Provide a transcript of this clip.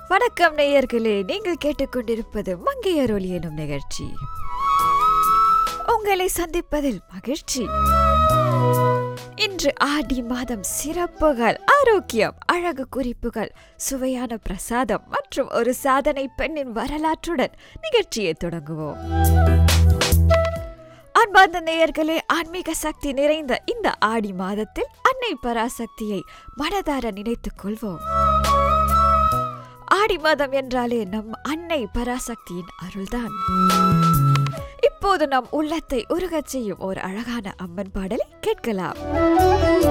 வணக்கம் நேயர்களே நீங்கள் கேட்டுக்கொண்டிருப்பது மங்கையர் ஒலி எனும் நிகழ்ச்சி உங்களை சந்திப்பதில் மகிழ்ச்சி இன்று ஆடி மாதம் சிறப்புகள் ஆரோக்கியம் அழகு குறிப்புகள் சுவையான பிரசாதம் மற்றும் ஒரு சாதனை பெண்ணின் வரலாற்றுடன் நிகழ்ச்சியை தொடங்குவோம் அன்பார்ந்த நேயர்களே ஆன்மீக சக்தி நிறைந்த இந்த ஆடி மாதத்தில் அன்னை பராசக்தியை மனதார நினைத்துக் கொள்வோம் ஆடி மாதம் என்றாலே நம் அன்னை பராசக்தியின் அருள்தான் இப்போது நம் உள்ளத்தை உருகச் செய்யும் ஒரு அழகான அம்மன் பாடலை கேட்கலாம்